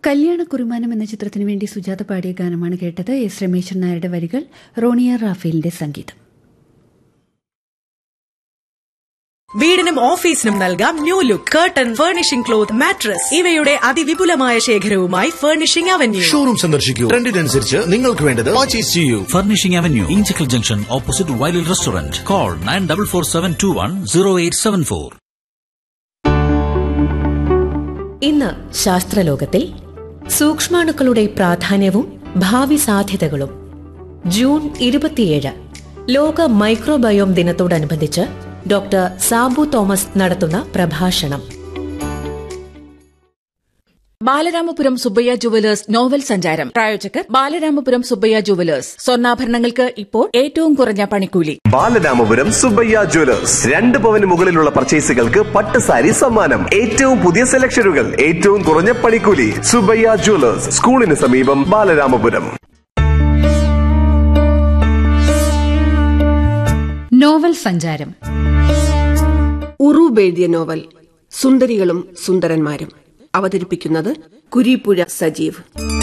കല്യാണ കുറുമാനം എന്ന ചിത്രത്തിനു വേണ്ടി സുജാത പാടിയ ഗാനമാണ് കേട്ടത് എസ് രമേശൻ നായരുടെ വരികൾ റോണിയ റാഫേലിന്റെ സംഗീതം വീടിനും ഓഫീസിനും നൽകാം new look curtain furnishing cloth mattress ഇവയുടെ അതിവിപുലമായ ശേഖരവുമായി ഫർണിഷിംഗ് അവന്യൂ ഷോറൂം സന്ദർശിക്കൂ ട്രെൻഡിനനുസരിച്ച് നിങ്ങൾക്ക് വേണ്ടത് പർച്ചേസ് ചെയ്യൂ Furnishing Avenue, Inchicle Junction, opposite Wild Restaurant. Call 9447210874. ഇന്ന് ശാസ്ത്രലോകത്തിൽ സൂക്ഷ്മാണുക്കളുടെ പ്രാധാന്യവും ഭാവി സാധ്യതകളും ജൂൺ ഇരുപത്തിയേഴ് ലോക മൈക്രോബയോം ദിനത്തോടനുബന്ധിച്ച് ഡോക്ടർ സാബു തോമസ് നടത്തുന്ന പ്രഭാഷണം ബാലരാമപുരം സുബ്ബയ്യ ജുവലേഴ്സ് നോവൽ സഞ്ചാരം പ്രായോജകർ ബാലരാമപുരം സുബ്ബയ്യ ജുവലേഴ്സ് സ്വർണ്ണാഭരണങ്ങൾക്ക് ഇപ്പോൾ ഏറ്റവും കുറഞ്ഞ പണിക്കൂലി ബാലരാമപുരം സുബ്ബയ്യ ജ്വല്ലേഴ്സ് രണ്ട് പവന് മുകളിലുള്ള പർച്ചേസുകൾക്ക് പട്ട് സാരി സമ്മാനം ഏറ്റവും പുതിയ സെലക്ഷനുകൾ ഏറ്റവും കുറഞ്ഞ പണിക്കൂലി സുബ്ബയ്യ ജ്വല്ലേഴ്സ് സ്കൂളിന് സമീപം ബാലരാമപുരം നോവൽ സഞ്ചാരം ഉറൂബ് എഴുതിയ നോവൽ സുന്ദരികളും സുന്ദരന്മാരും അവതരിപ്പിക്കുന്നത് കുരീപ്പുഴ സജീവ്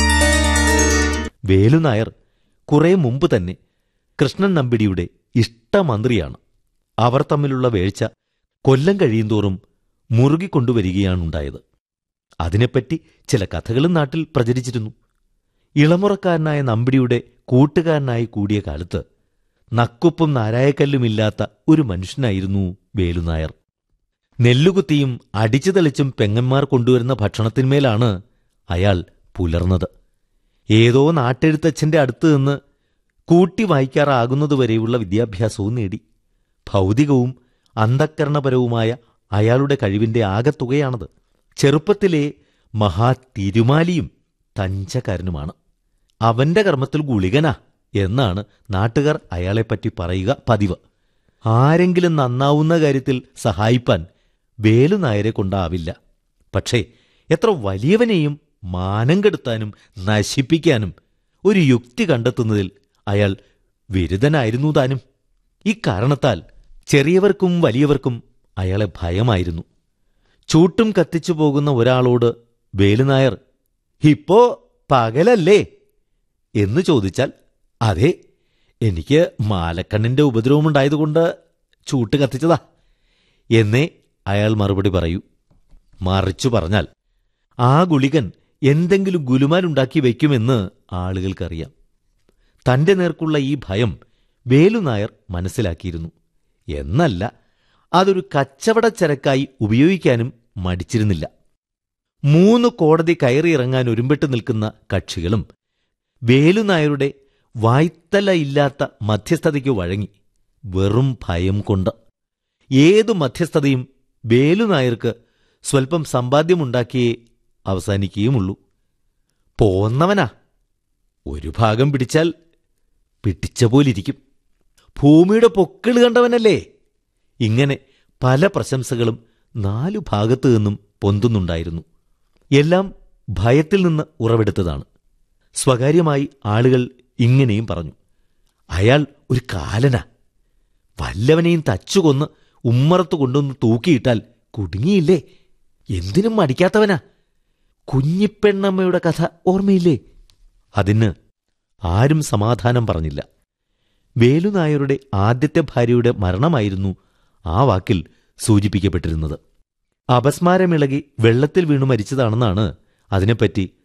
വേലുനായർ കുറെ മുമ്പ് തന്നെ കൃഷ്ണൻ നമ്പിടിയുടെ ഇഷ്ടമന്ത്രിയാണ് അവർ തമ്മിലുള്ള വേഴ്ച കൊല്ലം കഴിയുന്തോറും മുറുകിക്കൊണ്ടുവരികയാണുണ്ടായത് അതിനെപ്പറ്റി ചില കഥകളും നാട്ടിൽ പ്രചരിച്ചിരുന്നു ഇളമുറക്കാരനായ നമ്പിടിയുടെ കൂട്ടുകാരനായി കൂടിയ കാലത്ത് നക്കുപ്പും നാരായക്കല്ലുമില്ലാത്ത ഒരു മനുഷ്യനായിരുന്നു വേലുനായർ നെല്ലുകുത്തിയും അടിച്ചു തെളിച്ചും പെങ്ങന്മാർ കൊണ്ടുവരുന്ന ഭക്ഷണത്തിന്മേലാണ് അയാൾ പുലർന്നത് ഏതോ നാട്ടെഴുത്തച്ഛന്റെ അടുത്ത് നിന്ന് കൂട്ടി വായിക്കാറാകുന്നതുവരെയുള്ള വിദ്യാഭ്യാസവും നേടി ഭൗതികവും അന്ധക്കരണപരവുമായ അയാളുടെ കഴിവിന്റെ ആകത്തുകയാണത് ചെറുപ്പത്തിലെ മഹാ തിരുമാലിയും തഞ്ചക്കാരനുമാണ് അവന്റെ കർമ്മത്തിൽ ഗുളികനാ എന്നാണ് നാട്ടുകാർ അയാളെപ്പറ്റി പറയുക പതിവ് ആരെങ്കിലും നന്നാവുന്ന കാര്യത്തിൽ സഹായിപ്പാൻ വേലുനായരെ കൊണ്ടാവില്ല പക്ഷേ എത്ര വലിയവനെയും മാനം കെടുത്താനും നശിപ്പിക്കാനും ഒരു യുക്തി കണ്ടെത്തുന്നതിൽ അയാൾ വിരുദ്ധനായിരുന്നു താനും ഇക്കാരണത്താൽ ചെറിയവർക്കും വലിയവർക്കും അയാളെ ഭയമായിരുന്നു ചൂട്ടും കത്തിച്ചു പോകുന്ന ഒരാളോട് വേലുനായർ ഇപ്പോ പകലല്ലേ എന്ന് ചോദിച്ചാൽ അതെ എനിക്ക് മാലക്കണ്ണിന്റെ ഉപദ്രവമുണ്ടായതുകൊണ്ട് ചൂട്ട് കത്തിച്ചതാ എന്നേ അയാൾ മറുപടി പറയൂ മറിച്ചു പറഞ്ഞാൽ ആ ഗുളികൻ എന്തെങ്കിലും ഗുലുമാലുണ്ടാക്കി വയ്ക്കുമെന്ന് ആളുകൾക്കറിയാം തന്റെ നേർക്കുള്ള ഈ ഭയം വേലുനായർ മനസ്സിലാക്കിയിരുന്നു എന്നല്ല അതൊരു കച്ചവടച്ചരക്കായി ഉപയോഗിക്കാനും മടിച്ചിരുന്നില്ല മൂന്ന് കോടതി കയറിയിറങ്ങാൻ ഒരുമ്പെട്ട് നിൽക്കുന്ന കക്ഷികളും വേലുനായരുടെ വായ്ത്തലയില്ലാത്ത മധ്യസ്ഥതയ്ക്ക് വഴങ്ങി വെറും ഭയം കൊണ്ട് ഏതു മധ്യസ്ഥതയും വേലുനായർക്ക് സ്വൽപ്പം സമ്പാദ്യമുണ്ടാക്കിയേ അവസാനിക്കുകയുമുള്ളൂ പോന്നവനാ ഒരു ഭാഗം പിടിച്ചാൽ പിടിച്ച പോലിരിക്കും ഭൂമിയുടെ പൊക്കിള് കണ്ടവനല്ലേ ഇങ്ങനെ പല പ്രശംസകളും നാലു ഭാഗത്തു നിന്നും പൊന്തുന്നുണ്ടായിരുന്നു എല്ലാം ഭയത്തിൽ നിന്ന് ഉറവെടുത്തതാണ് സ്വകാര്യമായി ആളുകൾ ഇങ്ങനെയും പറഞ്ഞു അയാൾ ഒരു കാലനാ വല്ലവനെയും തച്ചുകൊന്ന് ഉമ്മറത്ത് കൊണ്ടുവന്ന് തൂക്കിയിട്ടാൽ കുടുങ്ങിയില്ലേ എന്തിനും മടിക്കാത്തവനാ കുഞ്ഞിപ്പെണ്ണമ്മയുടെ കഥ ഓർമ്മയില്ലേ അതിന് ആരും സമാധാനം പറഞ്ഞില്ല വേലുനായരുടെ ആദ്യത്തെ ഭാര്യയുടെ മരണമായിരുന്നു ആ വാക്കിൽ സൂചിപ്പിക്കപ്പെട്ടിരുന്നത് അപസ്മാരമിളകി വെള്ളത്തിൽ വീണു മരിച്ചതാണെന്നാണ് അതിനെപ്പറ്റി